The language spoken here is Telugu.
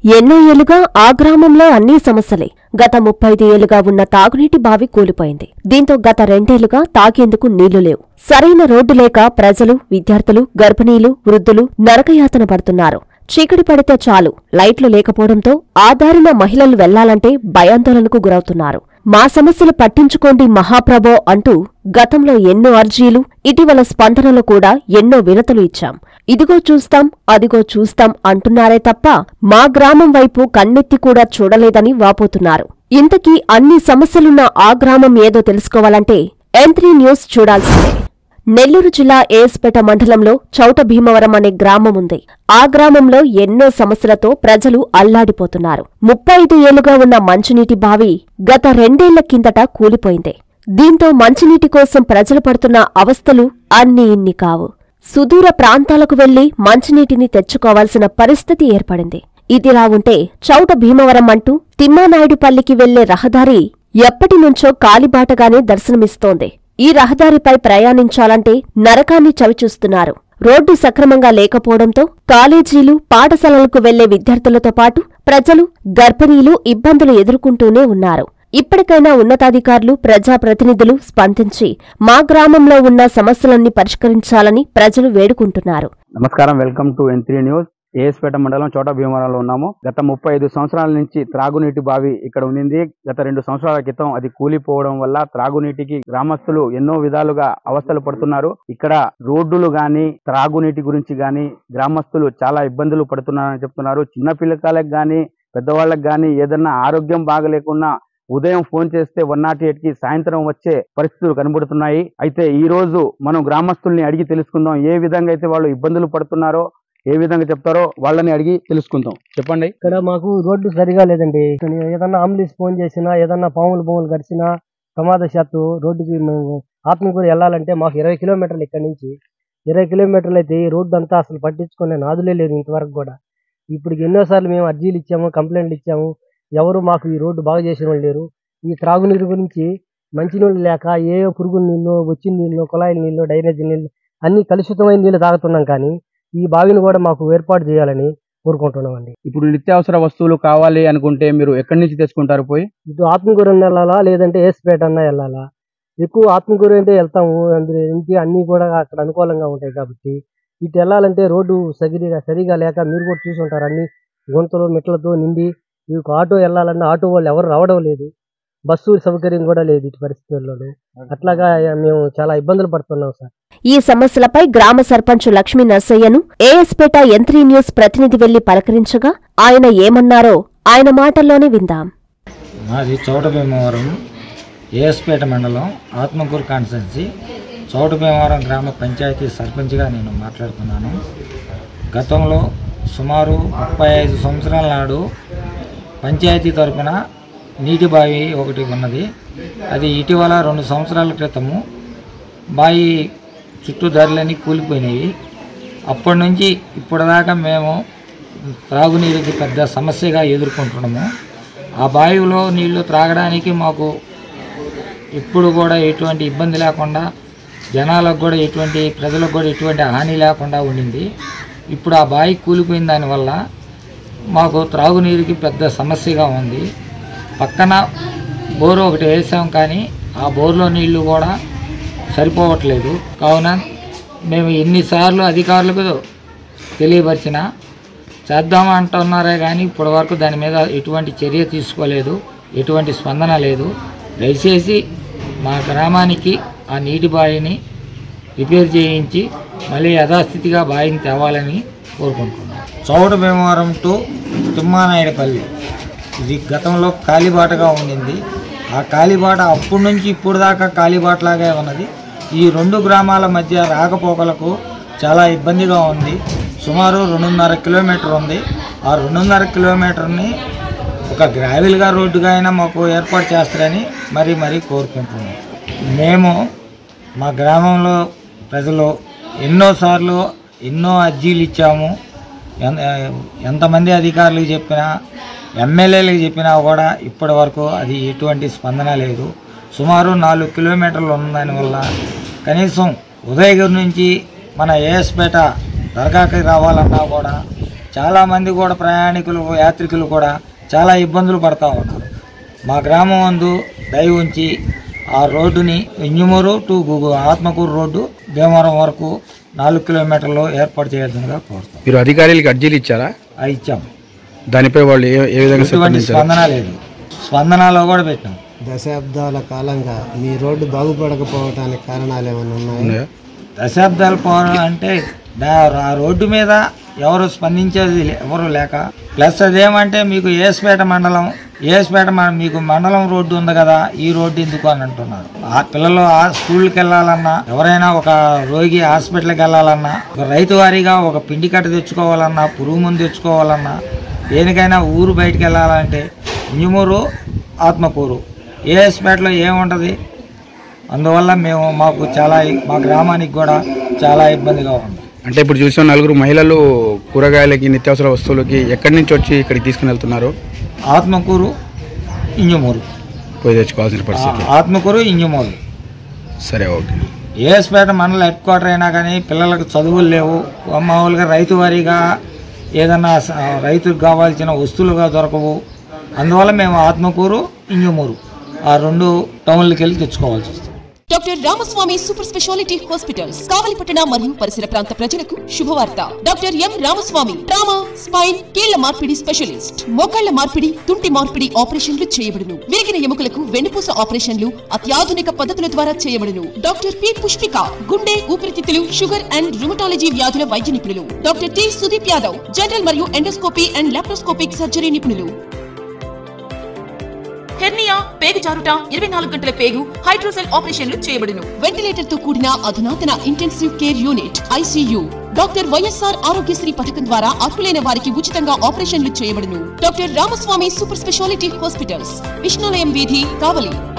ఎన్నో ఏళ్లుగా ఆ గ్రామంలో అన్ని సమస్యలే గత ముప్పైదు ఏళ్లుగా ఉన్న తాగునీటి బావి కూలిపోయింది దీంతో గత రెండేళ్లుగా తాగేందుకు నీళ్లు లేవు సరైన రోడ్డు లేక ప్రజలు విద్యార్థులు గర్భిణీలు వృద్ధులు నరకయాతన పడుతున్నారు చీకటి పడితే చాలు లైట్లు లేకపోవడంతో ఆ దారిన మహిళలు వెళ్లాలంటే భయాందోళనకు గురవుతున్నారు మా సమస్యలు పట్టించుకోండి మహాప్రభో అంటూ గతంలో ఎన్నో అర్జీలు ఇటీవల స్పందనలో కూడా ఎన్నో వినతులు ఇచ్చాం ఇదిగో చూస్తాం అదిగో చూస్తాం అంటున్నారే తప్ప మా గ్రామం వైపు కన్నెత్తి కూడా చూడలేదని వాపోతున్నారు ఇంతకీ అన్ని సమస్యలున్న ఆ గ్రామం ఏదో తెలుసుకోవాలంటే ఎంత్రీ న్యూస్ చూడాల్సిందే నెల్లూరు జిల్లా ఏఎస్పేట మండలంలో చౌట భీమవరం అనే గ్రామం ఉంది ఆ గ్రామంలో ఎన్నో సమస్యలతో ప్రజలు అల్లాడిపోతున్నారు ముప్పై ఐదు ఏళ్లుగా ఉన్న మంచినీటి బావి గత రెండేళ్ల కిందట కూలిపోయింది దీంతో మంచినీటి కోసం ప్రజలు పడుతున్న అవస్థలు అన్ని ఇన్ని కావు సుదూర ప్రాంతాలకు వెళ్లి మంచినీటిని తెచ్చుకోవాల్సిన పరిస్థితి ఏర్పడింది ఇదిలా ఉంటే చౌట భీమవరం అంటూ తిమ్మానాయుడుపల్లికి వెళ్లే రహదారి ఎప్పటినుంచో కాలిబాటగానే దర్శనమిస్తోంది ఈ రహదారిపై ప్రయాణించాలంటే నరకాన్ని చవిచూస్తున్నారు రోడ్డు సక్రమంగా లేకపోవడంతో కాలేజీలు పాఠశాలలకు వెళ్లే విద్యార్థులతో పాటు ప్రజలు గర్భిణీలు ఇబ్బందులు ఎదుర్కొంటూనే ఉన్నారు ఇప్పటికైనా ఉన్నతాధికారులు ప్రజాప్రతినిధులు స్పందించి మా గ్రామంలో ఉన్న సమస్యలన్నీ పరిష్కరించాలని ప్రజలు వేడుకుంటున్నారు నమస్కారం welcome to N three news ASPeta మండలం చోట భీమవరంలో ఉన్నాము గత ముప్పై ఐదు సంవత్సరాల నుంచి త్రాగునీటి బావి ఇక్కడ ఉంది గత రెండు సంవత్సరాల క్రితం అది కూలిపోవడం వల్ల త్రాగునీటికి గ్రామస్తులు ఎన్నో విధాలుగా అవస్థలు పడుతున్నారు ఇక్కడ రోడ్డులు గాని త్రాగునీటి గురించి గాని గ్రామస్తులు చాలా ఇబ్బందులు పడుతున్నారని చెప్తున్నారు చిన్న పిల్లకాయలకు గాని పెద్దవాళ్ళకి గాని ఏదన్నా ఆరోగ్యం బాగలేకున్నా ఉదయం ఫోన్ చేస్తే వన్ నాట్ ఎయిట్ కి సాయంత్రం వచ్చే పరిస్థితులు కనబడుతున్నాయి అయితే ఈ రోజు మనం గ్రామస్తుల్ని అడిగి తెలుసుకుందాం ఏ విధంగా అయితే వాళ్ళు ఇబ్బందులు పడుతున్నారో ఏ విధంగా చెప్తారో వాళ్ళని అడిగి తెలుసుకుందాం చెప్పండి ఇక్కడ మాకు రోడ్డు సరిగా లేదండి ఏదన్నా అంబులెన్స్ ఫోన్ చేసినా ఏదన్నా పాములు బొమ్మలు గడిచినా ప్రమాదశాత్తు రోడ్డుకి మేము ఆత్మకూరు వెళ్ళాలంటే మాకు ఇరవై కిలోమీటర్లు ఇక్కడ నుంచి ఇరవై కిలోమీటర్లు అయితే ఈ రోడ్డు అంతా అసలు పట్టించుకునే నాదులే లేదు ఇంతవరకు కూడా ఇప్పుడు ఎన్నోసార్లు మేము అర్జీలు ఇచ్చాము కంప్లైంట్లు ఇచ్చాము ఎవరు మాకు ఈ రోడ్డు బాగు చేసిన వాళ్ళు లేరు ఈ త్రాగునీరు గురించి మంచినీళ్ళు లేక ఏ పురుగు నీళ్ళు వచ్చిన నీళ్ళు కుళాయిల నీళ్ళు డ్రైనేజీ నీళ్ళు అన్ని కలుషితమైన నీళ్ళు తాగుతున్నాం కానీ ఈ బావిని కూడా మాకు ఏర్పాటు చేయాలని కోరుకుంటున్నామండి ఇప్పుడు నిత్యావసర వస్తువులు కావాలి అనుకుంటే మీరు ఎక్కడి నుంచి తెచ్చుకుంటారు పోయి ఇటు ఆత్మకూరు అన్న వెళ్ళాలా లేదంటే ఏసుపేట అన్న వెళ్ళాలా ఎక్కువ ఆత్మకూరు అంటే వెళ్తాము అందులో ఇంటి అన్ని కూడా అక్కడ అనుకూలంగా ఉంటాయి కాబట్టి ఇటు వెళ్ళాలంటే రోడ్డు సరిగా సరిగా లేక మీరు కూడా చూసి ఉంటారు అన్ని గుంతలు మెట్లతో నిండి మీకు ఆటో వెళ్ళాలన్నా ఆటో వాళ్ళు ఎవరు రావడం లేదు బస్సు సౌకర్యం కూడా లేదు ఇటు పరిస్థితుల్లోనూ అట్లాగా మేము చాలా ఇబ్బందులు పడుతున్నాం సార్ ఈ సమస్యలపై గ్రామ సర్పంచ్ లక్ష్మీ నర్సయ్యను ఏఎస్పేట యంత్రీ న్యూస్ ప్రతినిధి వెళ్లి పలకరించగా ఆయన ఏమన్నారో ఆయన మాటల్లోనే విందాం మాది చౌట భీమవరం ఏఎస్పేట మండలం ఆత్మకూరు కాన్స్టెన్సీ చౌట భీమవరం గ్రామ పంచాయతీ సర్పంచ్గా నేను మాట్లాడుతున్నాను గతంలో సుమారు ముప్పై ఐదు సంవత్సరాల నాడు పంచాయతీ తరపున నీటి బావి ఒకటి ఉన్నది అది ఇటీవల రెండు సంవత్సరాల క్రితము బావి చుట్టూ దారులన్నీ కూలిపోయినాయి అప్పటి నుంచి ఇప్పటిదాకా మేము త్రాగునీరుకి పెద్ద సమస్యగా ఎదుర్కొంటున్నాము ఆ బావిలో నీళ్లు త్రాగడానికి మాకు ఇప్పుడు కూడా ఎటువంటి ఇబ్బంది లేకుండా జనాలకు కూడా ఎటువంటి ప్రజలకు కూడా ఎటువంటి హాని లేకుండా ఉండింది ఇప్పుడు ఆ బావి కూలిపోయిన దానివల్ల మాకు త్రాగునీరుకి పెద్ద సమస్యగా ఉంది పక్కన బోరు ఒకటి వేసాం కానీ ఆ బోర్లో నీళ్లు కూడా సరిపోవట్లేదు కావున మేము ఎన్నిసార్లు అధికారులకు తెలియపరిచినా చేద్దాం అంటున్నారే కానీ ఇప్పటి వరకు దాని మీద ఎటువంటి చర్య తీసుకోలేదు ఎటువంటి స్పందన లేదు దయచేసి మా గ్రామానికి ఆ నీటి బావిని రిపేర్ చేయించి మళ్ళీ యథాస్థితిగా బావిని తేవాలని కోరుకుంటున్నాం చౌట భీమవరం టు తిమ్మానాయుడుపల్లి ఇది గతంలో కాలిబాటగా ఉండింది ఆ కాలిబాట అప్పటి నుంచి ఇప్పుడు దాకా కాలిబాటలాగే ఉన్నది ఈ రెండు గ్రామాల మధ్య రాకపోకలకు చాలా ఇబ్బందిగా ఉంది సుమారు రెండున్నర కిలోమీటర్ ఉంది ఆ రెండున్నర కిలోమీటర్ని ఒక గ్రావెల్గా రోడ్డుగా అయినా మాకు ఏర్పాటు చేస్తారని మరీ మరీ కోరుకుంటున్నాం మేము మా గ్రామంలో ప్రజలు ఎన్నోసార్లు ఎన్నో అర్జీలు ఇచ్చాము ఎన్- ఎంతమంది అధికారులకు చెప్పినా ఎమ్మెల్యేలకు చెప్పినా కూడా ఇప్పటి వరకు అది ఎటువంటి స్పందన లేదు సుమారు నాలుగు కిలోమీటర్లు ఉన్న దానివల్ల కనీసం ఉదయగిరి నుంచి మన ఏఎస్పేట దర్గాకి రావాలన్నా కూడా చాలా మంది కూడా ప్రయాణికులు యాత్రికులు కూడా చాలా ఇబ్బందులు పడతా ఉన్నారు మా గ్రామం వందు దయ ఉంచి ఆ రోడ్డుని ఇంజమూరు టు గు- ఆత్మకూరు రోడ్డు భీమవరం వరకు నాలుగు కిలోమీటర్లు ఏర్పాటు చేయాల్సిందిగా కోరుతాం మీరు అధికారులకి అర్జీలు ఇచ్చారా అది ఇచ్చాం దానిపై వాళ్ళు ఏ ఏ విధంగా ఎటువంటి స్పందించారు స్పందన లేదు స్పందనలో కూడా పెట్టాం దశాబ్దాల కాలంగా మీ రోడ్డు బాగుపడకపోవటానికి కారణాలు ఏమైనా ఉన్నాయా ఉన్నాయా? దశాబ్దాలు పోవడం అంటే దా- ఆ రోడ్డు మీద ఎవరు స్పందించేది లే- ఎవరు లేక ప్లస్ అదేమంటే మీకు ఏసుపేట మండలం ఏసుపేట మన మీకు మండలం రోడ్డు ఉంది కదా ఈ రోడ్డు ఎందుకు అని అంటున్నారు ఆ పిల్లలు ఆ స్కూల్కి వెళ్ళాలన్నా ఎవరైనా ఒక రోగి హాస్పిటల్కి వెళ్ళాలన్నా ఒక రైతు వారీగా ఒక పిండి కట్ట తెచ్చుకోవాలన్నా పురుగు మందు తెచ్చుకోవాలన్నా దేనికైనా ఊరు బయటికి వెళ్ళాలంటే ఇంజమూరు ఆత్మకూరు ఏఎస్పేటలో ఏముంటుంది అందువల్ల మేము మాకు చాలా మా గ్రామానికి కూడా చాలా ఇబ్బందిగా ఉంది అంటే ఇప్పుడు చూసిన నలుగురు మహిళలు కూరగాయలకి నిత్యావసర వస్తువులకి ఎక్కడి నుంచి వచ్చి ఇక్కడికి తీసుకుని వెళ్తున్నారు ఆత్మకూరు ఇంజమూరు పోయి తెచ్చుకోవాల్సిన పరిస్థితి ఆ, ఆత్మకూరు ఇంజమూరు సరే ఓకే ఏఎస్పేట మండల హెడ్ క్వార్టర్ అయినా కానీ పిల్లలకు చదువులు లేవు మామూలుగా రైతు వారీగా ఏదన్నా స- రైతుకు కావాల్సిన వస్తువులుగా దొరకవు అందువల్ల మేము ఆత్మకూరు ఇంజమూరు ఆ రెండు టౌన్లకి వెళ్ళి తెచ్చుకోవాల్సి వస్తుంది doctor Ramaswamy super speciality hospitals కావలిపట్టణ మరియు పరిసర ప్రాంత ప్రజలకు శుభవార్త doctor M Ramaswamy trauma spine కీళ్ల మార్పిడి స్పెషలిస్ట్ మోకాళ్ల మార్పిడి తుంటి మార్పిడి ఆపరేషన్లు చేయబడును విరిగిన ఎముకలకు వెన్నుపూస ఆపరేషన్లు అత్యాధునిక పద్ధతుల ద్వారా చేయబడును డాక్టర్ పి పుష్పిక గుండె ఊపిరితిత్తులు షుగర్ అండ్ రుమటాలజీ వ్యాధుల వైద్య నిపుణులు doctor T Sudeep Yadav general మరియు ఎండోస్కోపీ అండ్ లాప్రోస్కోపిక్ సర్జరీ నిపుణులు హెర్నియా పేగు జారుట ఇరవై నాలుగు గంటల పేగు హైడ్రోసెల్ ఆపరేషన్లు చేయబడును వెంటిలేటర్ తో కూడిన అధునాతన intensive care unit ICU doctor YSR Aarogyasri పథకం ద్వారా అర్హులైన వారికి ఉచితంగా ఆపరేషన్లు చేయబడును doctor Ramaswamy super speciality hospitals విష్ణులయం వీధి కావలి